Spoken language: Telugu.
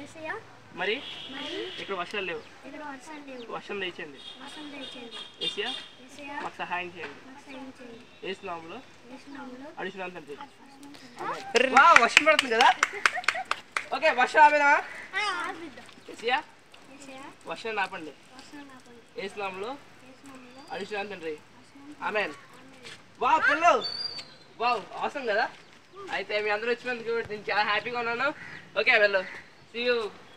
ఏసయ్య మరి మరి ఇక్కడ వర్షాలు లేవు ఇక్కడ వర్షాలు లేవు వర్షం తెచ్చండి వర్షం తెచ్చేయండి ఏసియా ఏసయ్య మాకు సహాయం చేయండి మాకు సాయం చేయండి ఏసునాములో వేసినాములో అడిషనల్ తండ్రి వా వర్షం పడుతుంది కదా ఓకే వర్షం ఆపేదా ఏసియా ఏసయ్య వర్షం ఆపండి వర్షం ఆపండి ఏసునాములో వేసినాములో అడిషనల్ తండ్రి ఆమెన్ వా పిల్లు వావ్ అవసరం కదా అయితే మీ అందరూ వచ్చినందుకు నేను చాలా హ్యాపీగా ఉన్నాను ఓకే వెళ్ళు సీ యూ